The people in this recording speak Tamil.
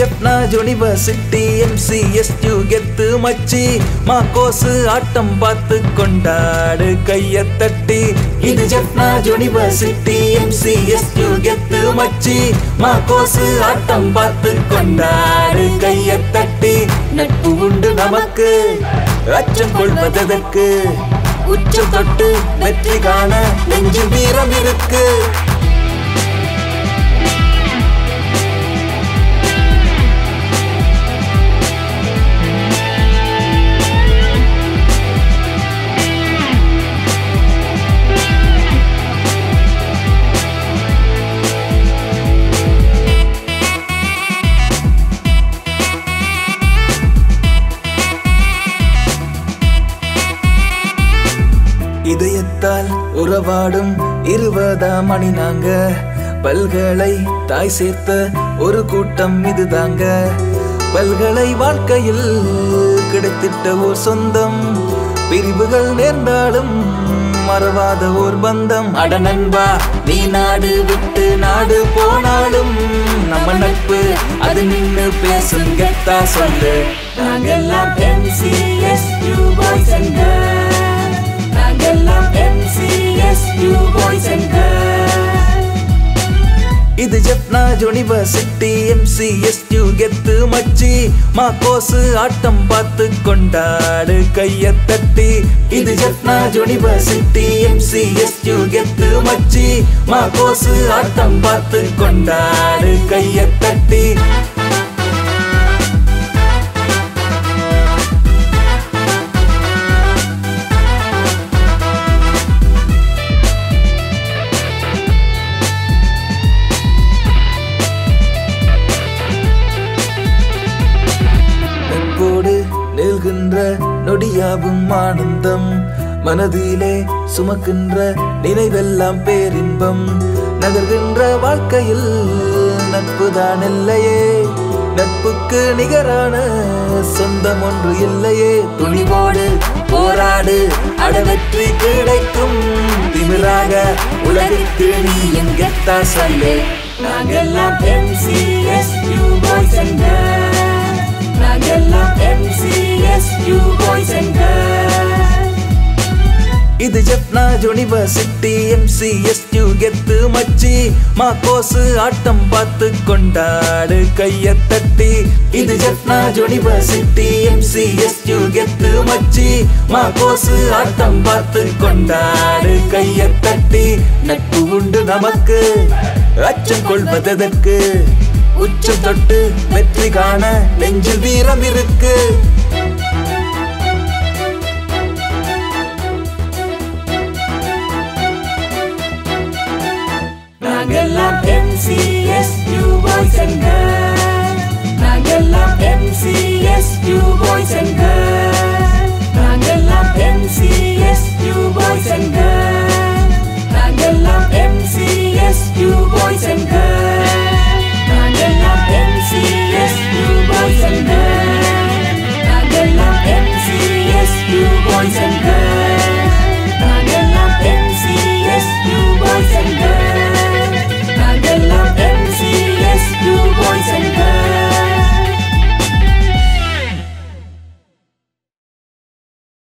ஜெப்னா யூனிவர்சிட்டி எம்சிஎஸ்யூ கெத்து மச்சி மா கோசு ஆட்டம் பார்த்து கொண்டாடு கைய தட்டி இது ஜெப்னா யூனிவர்சிட்டி எம்சிஎஸ்யூ கெத்து மச்சி மா கோசு ஆட்டம் பார்த்து கொண்டாடு கைய தட்டி நட்பு உண்டு நமக்கு அச்சம் கொள்வதற்கு உச்சம் தொட்டு வெற்றி காண நெஞ்சு வீரம் இருக்கு இதயத்தால் உறவாடும் இருபதாம் மணி நாங்க பல்களை தாய் சேர்த்த ஒரு கூட்டம் இதுதாங்க பல்களை வாழ்க்கையில் கிடைத்திட்ட ஓர் சொந்தம் பிரிவுகள் நேர்ந்தாலும் மறவாத ஓர் பந்தம் அட நண்பா நீ நாடு விட்டு நாடு போனாலும் நம்ம நட்பு அது நின்னு பேசும் கெத்தா சொல்லு நாங்கெல்லாம் MCSU boys and girls. நாங்கெல்லாம் MCSU boys and girls. இது ஜெப்னா யூனிவர்சிட்டி எம்சிஎஸ்யூ கெத்து மச்சி மா கோசு ஆட்டம் பார்த்து கொண்டாடு கைய தட்டி இது ஜெப்னா யூனிவர்சிட்டி எம்சிஎஸ்யூ கெத்து மச்சி மா கோசு ஆட்டம் பார்த்து கொண்டாடு கைய தட்டி நட்போடு நெல்கின்ற நொடியாகும் ஆனந்தம் மனதிலே சுமக்கின்ற நினைவெல்லாம் பேரின்பம் நகர்கின்ற வாழ்க்கையில் நட்புதான் இல்லையே நட்புக்கு நிகரான சொந்தம் ஒன்று இல்லையே துணிவோடு போராடு அடவெற்றி கிடைக்கும் திமிராக உலகிற்கு நீ எங்கத்தா சொல்லு நாங்கெல்லாம் MCSU boys and girls. நாங்கெல்லாம் MCSU boys and girls. இது ஜெப்னா யூனிவர்சிட்டி எம்சிஎஸ்யூ கெத்து மச்சி மா கோசு ஆட்டம் பார்த்து கொண்டாடு கைய தட்டி இது ஜெப்னா யூனிவர்சிட்டி எம்சிஎஸ்யூ கெத்து மச்சி மா கோசு ஆட்டம் பார்த்து கொண்டாடு கைய தட்டி நட்பு உண்டு நமக்கு அச்சம் கொள்வதற்கு உச்சம் தொட்டு வெற்றி காண நெஞ்சில் வீரம் இருக்கு நாங்கெல்லாம் MCSU boys and girls. நாங்கெல்லாம் MCSU boys and girls.